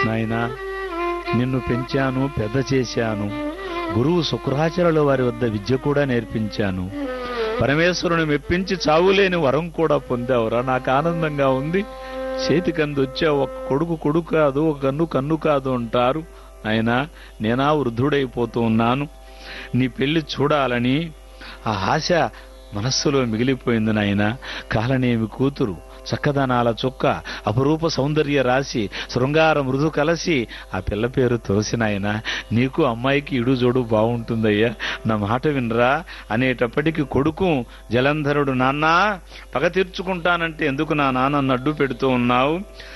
నాయనా నిన్ను పెంచాను పెద్ద చేశాను గురువు శుక్రాచార్యుల వారి వద్ద విద్య కూడా నేర్పించాను పరమేశ్వరుని మెప్పించి చావులేని వరం కూడా పొందావురా నాకు ఆనందంగా ఉంది చేతికంది వచ్చా ఒక కొడుకు కొడుకు కాదు ఒక కన్ను కన్ను కాదు అంటారు అయినా నేనా వృద్ధుడైపోతూ ఉన్నాను నీ పెళ్లి చూడాలని ఆ ఆశ మనస్సులో మిగిలిపోయింది నాయన కాలనేమి కూతురు చక్కదనాల చుక్క అపురూప సౌందర్య రాశి శృంగార మృదు కలసి ఆ పిల్ల పేరు తోసినాయన నీకు అమ్మాయికి ఇడు జోడు బాగుంటుందయ్యా నా మాట వినరా అనేటప్పటికి కొడుకు జలంధరుడు నాన్నా పగ తీర్చుకుంటానంటే ఎందుకు నా నాన్న అడ్డు పెడుతూ ఉన్నావు